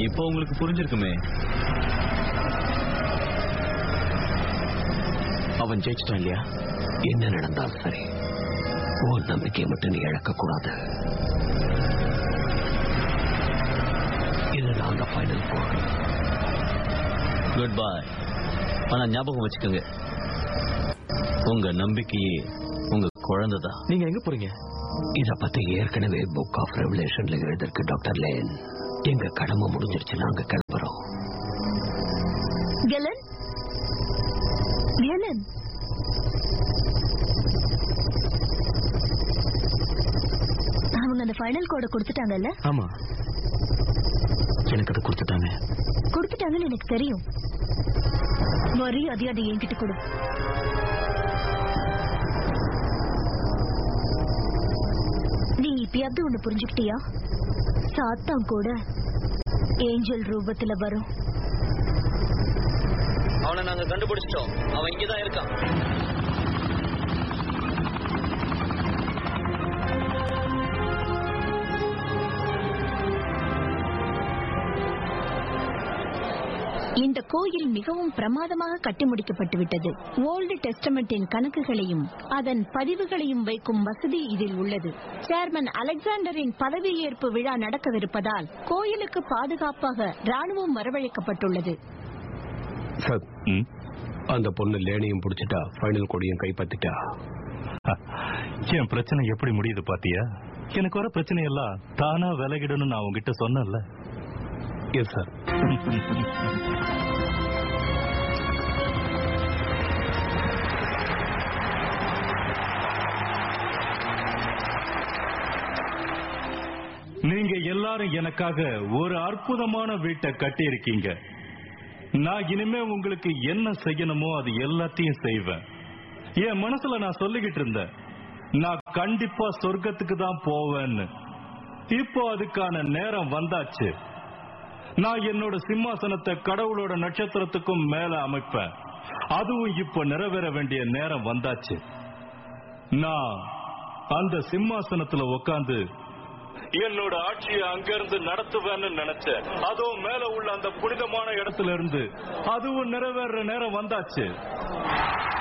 இப்போ உங்களுக்கு புரிஞ்சிருக்குமே அவன் ஜெயிச்சிட்டான் இல்லையா என்ன நடந்தாலும் சரி உன் நம்பிக்கையை மட்டும் நீ இழக்க கூடாது இதுதான் அந்த ஃபைனல் போர் குட் பை ஆனா ஞாபகம் வச்சுக்கோங்க உங்க நம்பிக்கையே உங்க குழந்தை தான் நீங்க எங்க போறீங்க இத பத்தி ஏற்கனவே புக் ஆஃப் ரெவலேஷன்ல எழுதிருக்கு டாக்டர் லேன் எங்க கடமை முடிஞ்சிருச்சு நாங்க கிளம்புறோம் கெலன் கெலன் அவங்க அந்த ஃபைனல் கோட கொடுத்துட்டாங்கல்ல ஆமா எனக்கு அதை கொடுத்துட்டாங்க கொடுத்துட்டாங்கன்னு எனக்கு தெரியும் மரியாதை அதை என்கிட்ட கொடு நீ இப்பயாவது ஒண்ணு புரிஞ்சுக்கிட்டியா சாத்தான் கூட ஏஞ்சல் ரூபத்துல வரும் அவனை நாங்க கண்டுபிடிச்சிட்டோம் அவன் இங்கதான் இருக்கான் இந்த கோயில் மிகவும் பிரமாதமாக கட்டி முடிக்கப்பட்டு விட்டது ஓல்டு டெஸ்டமெண்டின் கணக்குகளையும் அதன் பதிவுகளையும் வைக்கும் வசதி இதில் உள்ளது சேர்மன் அலெக்சாண்டரின் பதவியேற்பு விழா நடக்கவிருப்பதால் கோயிலுக்கு பாதுகாப்பாக ராணுவம் வரவழைக்கப்பட்டுள்ளது சார் அந்த பொண்ணு லேனையும் பிடிச்சிட்டா ஃபைனல் கொடியும் கைப்பற்றிட்டா என் பிரச்சனை எப்படி முடியுது பாத்தியா எனக்கு வர பிரச்சனை எல்லாம் தானா விலகிடணும்னு நான் உங்ககிட்ட சொன்னேன்ல எஸ் சார் நீங்க எல்லாரும் எனக்காக ஒரு அற்புதமான வீட்டை கட்டி இருக்கீங்க நான் இனிமே உங்களுக்கு என்ன செய்யணுமோ அது எல்லாத்தையும் செய்வேன் என் மனசுல நான் சொல்லிக்கிட்டு இருந்தேன் நான் கண்டிப்பா சொர்க்கத்துக்கு தான் போவேன்னு இப்போ அதுக்கான நேரம் வந்தாச்சு நான் என்னோட சிம்மாசனத்தை கடவுளோட நட்சத்திரத்துக்கும் மேல அமைப்பேன் அதுவும் இப்ப நிறைவேற வேண்டிய நேரம் வந்தாச்சு நான் அந்த சிம்மாசனத்துல உட்கார்ந்து என்னோட ஆட்சியை அங்கிருந்து நடத்துவேன்னு நினைச்சேன் அதுவும் மேல உள்ள அந்த புனிதமான இடத்துல இருந்து அதுவும் நிறைவேற நேரம் வந்தாச்சு